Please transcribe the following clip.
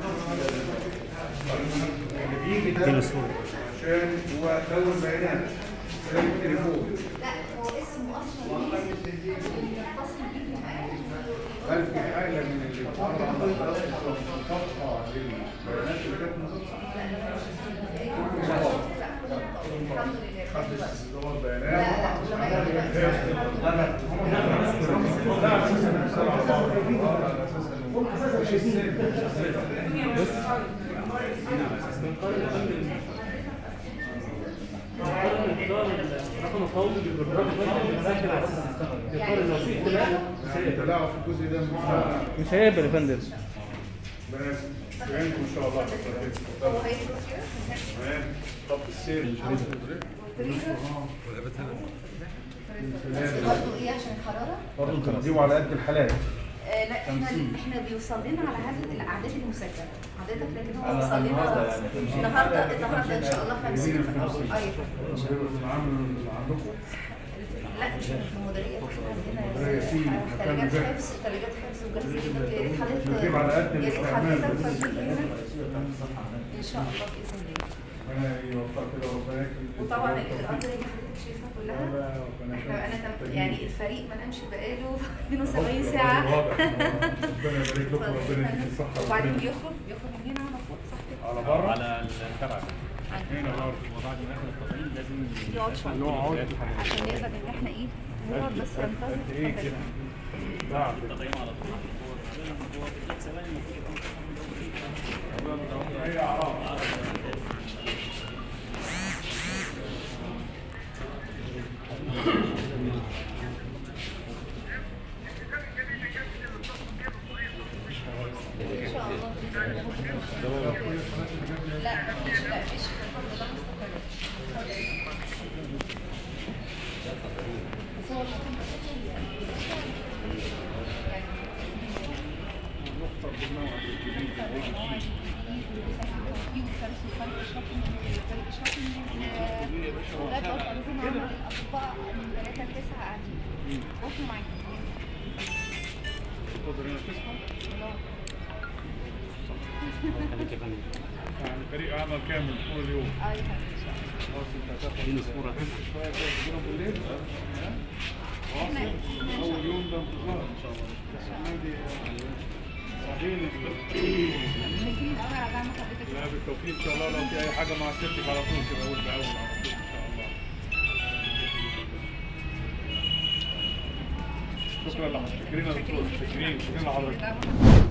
اللي بيجي ده عشان هو دور بيانات زي التليفون لا هو اسمه اصلا متصل بيه معاه هل في حاجه من اللي بتطلع صفحه للبيانات اللي كانت مصفحه؟ الحمد لله خد استدار لا بيانات لا لما رقم القومي بالرقم القومي بيسجل على اساس يشتغل يقارن لو في اختلاف تلاقوا في الجزء ده من مش هيقبل يا فندم بس بعينكم ان شاء الله هو هيدرس كده تمام طب السير فريزر بس برضه ايه عشان الحراره برضه تنظيمه على قد الحالات آه، لا احنا احنا بيوصل لنا على عدد الاعداد المسجله حضرتك لكن هو وصل لنا النهارده النهارده ان شاء الله 50 ايوه ان شاء الله العامل عندكم لا مش في المديريه احنا المديرية في عندنا مكان ثلاجات جاهز. حفظ ثلاجات حفظ وجهاز جدا يا ريت حضرتك تدريب على قد يا ريت الاستعمال حضرتك بس. تودي هنا ان شاء الله باذن الله ربنا يوفقك كده وربنا يكرمك وطبعا الاجراءات اللي حضرتك شايفها كلها ربنا احنا انا يشفيك. تم- يعني الفريق ما نامش بقاله 72 ساعه واضح. ربنا يبارك لكم وربنا يديك الصحه وبعدين والخير. بيخرج بيخرج من هنا على فوق صح كده؟ على بره على التبع هنا بره وبعد ما ياخد التطعيم لازم يقعد شويه يقعد عشان نقدر ان احنا ايه نقعد بس قد ايه ينتظر كده بعد التطعيم على طول هو في ثلاث ثواني المفروض يكون اي اعراض ان شاء الله لا مفيش لا مفيش الحمد لله مستقر بس هو الأطباء من ثلاثة لتسعة قاعدين واحنا معاكم تقدر هنا تسمع خليك يا فندم يعني فريق عمل كامل طول اليوم ايوه خلاص انت هتاخد اديني صورة شويه كده تجيبهم بالليل ها؟ احنا اول يوم ده انتظار ان شاء الله النادي صحيح شايفين الاول على دعم حضرتك لا بالتوفيق ان شاء الله لو في اي حاجه مع سيادتك على طول كده اول باول على طول ان شاء الله شكرا لحضرتك شكرا يا دكتور شكرا شكرا لحضرتك